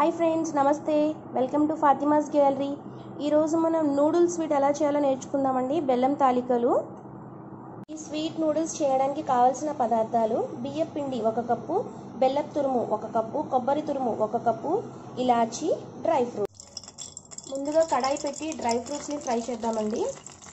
hi friends నమస్తే welcome to Fatima's gallery ఈరోజు మనం నూడిల్స్ స్వీట్ ఎలా చేయాలో నేర్చుకుందామండి బెల్లం తాలికలు ఈ స్వీట్ నూడిల్స్ చేయడానికి కావాల్సిన పదార్థాలు బియ్యం పిండి ఒక కప్పు బెల్లం తురుము ఒక కప్పు కొబ్బరి తురుము ఒక కప్పు ఇలాచి డ్రై ఫ్రూట్ ముందుగా కడాయి పెట్టి డ్రై ఫ్రూట్స్ని ఫ్రై చేద్దామండి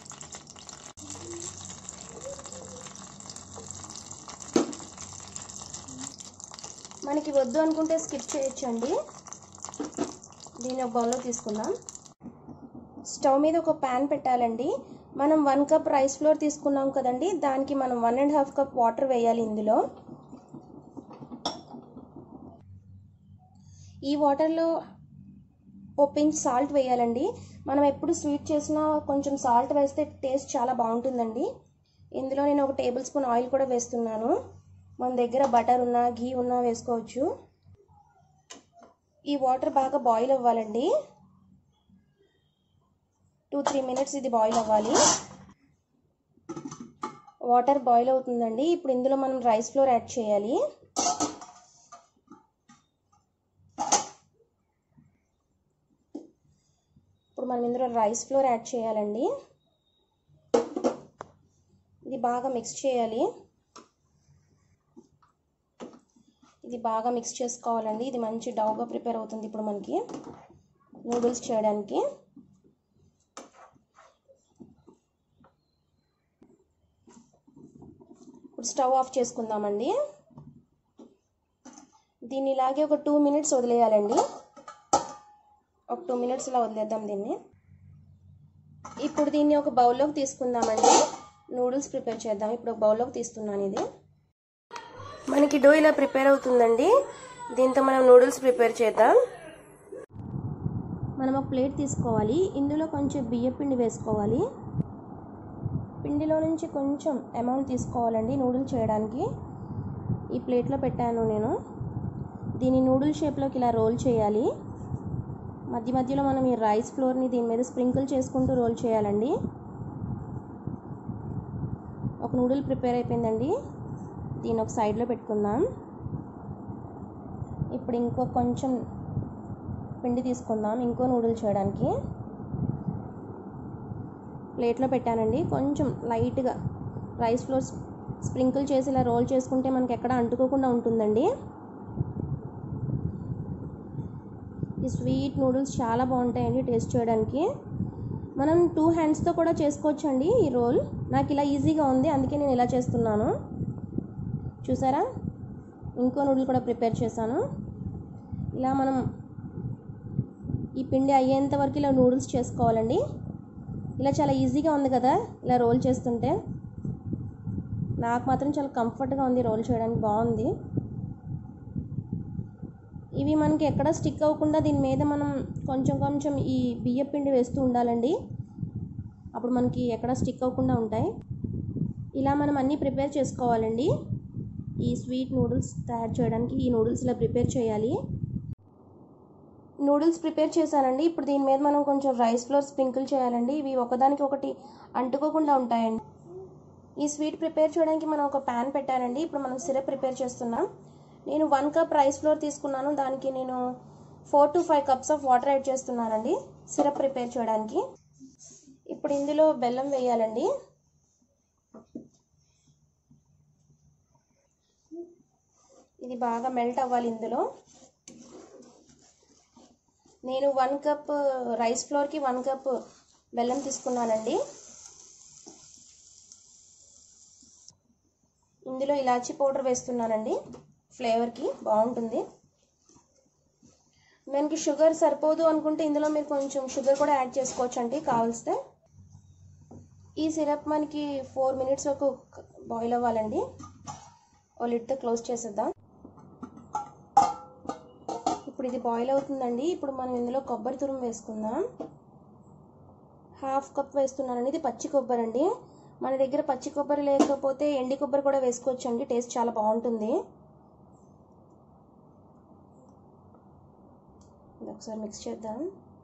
మనకి వద్దు అనుకుంటే స్కిప్ చేయొచ్చండి దీన్ని ఒక బౌల్లో తీసుకుందాం స్టవ్ మీద ఒక ప్యాన్ పెట్టాలండి మనం వన్ కప్ రైస్ ఫ్లోర్ తీసుకున్నాం కదండి దానికి మనం one and half cup water వేయాలి ఇందులో ఈ వాటర్లో ఓ పించ్ సాల్ట్ వేయాలండి మనం ఎప్పుడు స్వీట్ చేసినా కొంచెం సాల్ట్ వేస్తే టేస్ట్ చాలా బాగుంటుందండి ఇందులో నేను ఒక టేబుల్ స్పూన్ ఆయిల్ కూడా వేస్తున్నాను మన దగ్గర బటర్ ఉన్నా ఘీ ఉన్నా వేసుకోవచ్చు ఈ వాటర్ బాగా బాయిల్ అవ్వాలండి టూ త్రీ మినిట్స్ ఇది బాయిల్ అవ్వాలి వాటర్ బాయిల్ అవుతుందండి ఇప్పుడు ఇందులో మనం రైస్ ఫ్లోర్ యాడ్ చేయాలి ఇప్పుడు మనం ఇందులో రైస్ ఫ్లోర్ యాడ్ చేయాలండి ఇది బాగా మిక్స్ చేయాలి ఇది బాగా మిక్స్ చేసుకోవాలండి ఇది మంచి డౌగా ప్రిపేర్ అవుతుంది ఇప్పుడు మనకి నూడిల్స్ చేయడానికి ఇప్పుడు స్టవ్ ఆఫ్ చేసుకుందామండి దీన్ని ఇలాగే ఒక టూ మినిట్స్ వదిలేయాలండి ఒక టూ మినిట్స్ ఇలా వదిలేద్దాం దీన్ని ఇప్పుడు దీన్ని ఒక బౌల్లోకి తీసుకుందామండి నూడిల్స్ ప్రిపేర్ చేద్దాం ఇప్పుడు ఒక బౌల్లోకి తీస్తున్నాను ఇది మనకి డో ఇలా ప్రిపేర్ అవుతుందండి దీంతో మనం నూడిల్స్ ప్రిపేర్ చేద్దాం మనం ఒక ప్లేట్ తీసుకోవాలి ఇందులో కొంచెం బియ్య పిండి వేసుకోవాలి పిండిలో నుంచి కొంచెం అమౌంట్ తీసుకోవాలండి నూడిల్స్ చేయడానికి ఈ ప్లేట్లో పెట్టాను నేను దీన్ని నూడిల్ షేప్లోకి ఇలా రోల్ చేయాలి మధ్య మధ్యలో మనం ఈ రైస్ ఫ్లోర్ని దీని మీద స్ప్రింకిల్ చేసుకుంటూ రోల్ చేయాలండి ఒక నూడిల్ ప్రిపేర్ అయిపోయిందండి దీన్ని ఒక సైడ్లో పెట్టుకుందాం ఇప్పుడు ఇంకో కొంచెం పిండి తీసుకుందాం ఇంకో నూడిల్ చేయడానికి ప్లేట్లో పెట్టానండి కొంచెం లైట్గా రైస్ ఫ్లోర్ స్ప్రింకిల్ చేసి ఇలా రోల్ చేసుకుంటే మనకి ఎక్కడ అంటుకోకుండా ఉంటుందండి ఈ స్వీట్ నూడిల్స్ చాలా బాగుంటాయండి టేస్ట్ చేయడానికి మనం టూ హ్యాండ్స్తో కూడా చేసుకోవచ్చండి ఈ రోల్ నాకు ఇలా ఈజీగా ఉంది అందుకే నేను ఇలా చేస్తున్నాను చూసారా ఇంకో నూడిల్ కూడా ప్రిపేర్ చేశాను ఇలా మనం ఈ పిండి అయ్యేంత వరకు ఇలా నూడిల్స్ చేసుకోవాలండి ఇలా చాలా ఈజీగా ఉంది కదా ఇలా రోల్ చేస్తుంటే నాకు మాత్రం చాలా కంఫర్ట్గా ఉంది రోల్ చేయడానికి బాగుంది ఇవి మనకి ఎక్కడ స్టిక్ అవ్వకుండా దీని మీద మనం కొంచెం కొంచెం ఈ బియ్య పిండి వేస్తూ ఉండాలండి అప్పుడు మనకి ఎక్కడ స్టిక్ అవ్వకుండా ఉంటాయి ఇలా మనం అన్నీ ప్రిపేర్ చేసుకోవాలండి ఈ స్వీట్ నూడిల్స్ తయారు చేయడానికి ఈ నూడిల్స్ ఇలా ప్రిపేర్ చేయాలి నూడిల్స్ ప్రిపేర్ చేశానండి ఇప్పుడు దీని మీద మనం కొంచెం రైస్ ఫ్లోర్ స్ప్రింకిల్ చేయాలండి ఇవి ఒకదానికి ఒకటి అంటుకోకుండా ఉంటాయండి ఈ స్వీట్ ప్రిపేర్ చేయడానికి మనం ఒక ప్యాన్ పెట్టానండి ఇప్పుడు మనం సిరప్ ప్రిపేర్ చేస్తున్నాం నేను వన్ కప్ రైస్ ఫ్లోర్ తీసుకున్నాను దానికి నేను four to five cups of water add చేస్తున్నానండి సిరప్ ప్రిపేర్ చేయడానికి ఇప్పుడు ఇందులో బెల్లం వేయాలండి ఇది బాగా మెల్ట్ అవ్వాలి ఇందులో నేను వన్ కప్ రైస్ ఫ్లోర్కి వన్ కప్ బెల్లం తీసుకున్నానండి ఇందులో ఇలాచీ పౌడర్ వేస్తున్నానండి ఫ్లేవర్కి బాగుంటుంది మనకి షుగర్ సరిపోదు అనుకుంటే ఇందులో మీరు కొంచెం షుగర్ కూడా యాడ్ చేసుకోవచ్చు అండి కావలిస్తే ఈ సిరప్ మనకి ఫోర్ మినిట్స్ వరకు బాయిల్ అవ్వాలండి ఓ లిడ్తో క్లోజ్ చేసేద్దాం ఇప్పుడు ఇది బాయిల్ అవుతుందండి ఇప్పుడు మనం ఇందులో కొబ్బరి తురుము వేసుకుందాం హాఫ్ కప్ వేస్తున్నానండి ఇది పచ్చి కొబ్బరి అండి మన దగ్గర పచ్చి కొబ్బరి లేకపోతే ఎండి కొబ్బరి కూడా వేసుకోవచ్చు అండి టేస్ట్ చాలా బాగుంటుంది ఇది ఒకసారి మిక్స్ చేద్దాం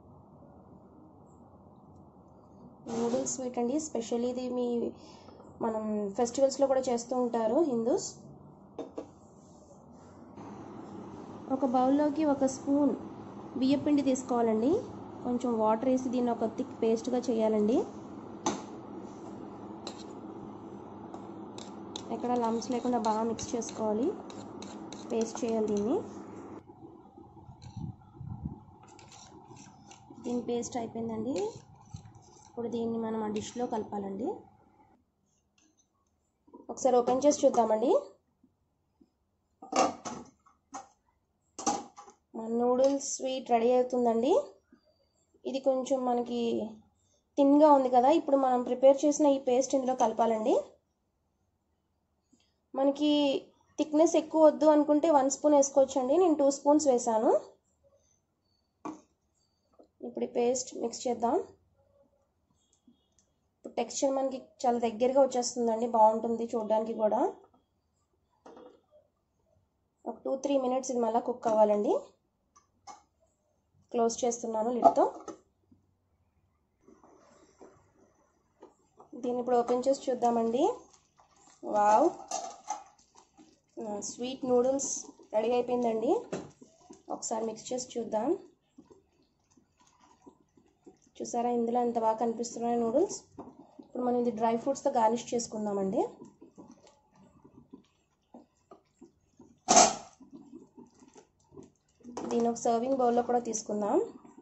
నూడిల్స్ స్వీట్ అండి స్పెషల్ ఇది మీ మనం ఫెస్టివల్స్లో కూడా చేస్తూ ఉంటారు హిందూస్ ఒక బౌల్లోకి ఒక స్పూన్ బియ్యం పిండి తీసుకోవాలండి కొంచెం వాటర్ వేసి దీన్ని ఒక థిక్ పేస్ట్గా చేయాలండి ఎక్కడ లమ్స్ లేకుండా బాగా మిక్స్ చేసుకోవాలి పేస్ట్ చేయాలి దీన్ని దీని పేస్ట్ అయిపోయిందండి ఇప్పుడు దీన్ని మనం ఆ డిష్లో కలపాలండి ఒకసారి ఓపెన్ చేసి చూద్దామండి మన నూడిల్స్ స్వీట్ రెడీ అవుతుందండి ఇది కొంచెం మనకి థిన్గా ఉంది కదా ఇప్పుడు మనం ప్రిపేర్ చేసిన ఈ పేస్ట్ ఇందులో కలపాలండి మనకి థిక్నెస్ ఎక్కువ వద్దు అనుకుంటే వన్ స్పూన్ వేసుకోవచ్చండి నేను టూ స్పూన్స్ వేసాను ఇప్పుడు ఈ పేస్ట్ మిక్స్ చేద్దాం ఇప్పుడు టెక్స్చర్ మనకి చాలా దగ్గరగా వచ్చేస్తుందండి బాగుంటుంది చూడడానికి కూడా ఒక టూ త్రీ మినిట్స్ ఇది మళ్ళీ కుక్ అవ్వాలండి క్లోజ్ చేస్తున్నాను లిడ్తో దీన్ని ఇప్పుడు ఓపెన్ చేసి చూద్దామండి వావ్ స్వీట్ నూడిల్స్ రెడీ అయిపోయిందండి ఒకసారి మిక్స్ చేసి చూద్దాం చూసారా ఇందులో ఎంత బాగా కనిపిస్తున్నాయి నూడిల్స్ ఇప్పుడు మనం ఇది డ్రై ఫ్రూట్స్తో గార్నిష్ చేసుకుందామండి దీని ఒక సర్వింగ్ బౌల్లో కూడా తీసుకుందాం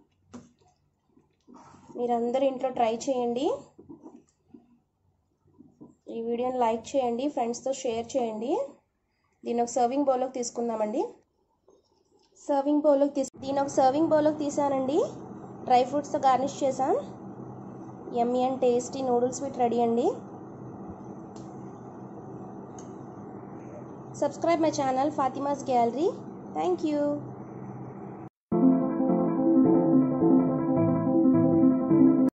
మీరందరూ ఇంట్లో ట్రై చేయండి ఈ వీడియోని లైక్ చేయండి ఫ్రెండ్స్తో షేర్ చేయండి దీని ఒక సర్వింగ్ బౌల్లోకి తీసుకుందామండి సర్వింగ్ బౌల్లోకి తీసు దీని ఒక సర్వింగ్ బౌల్లోకి తీసానండి డ్రై ఫ్రూట్స్తో గార్నిష్ చేసాం yummy and tasty noodles with ready అండి subscribe my channel Fatima's gallery thank you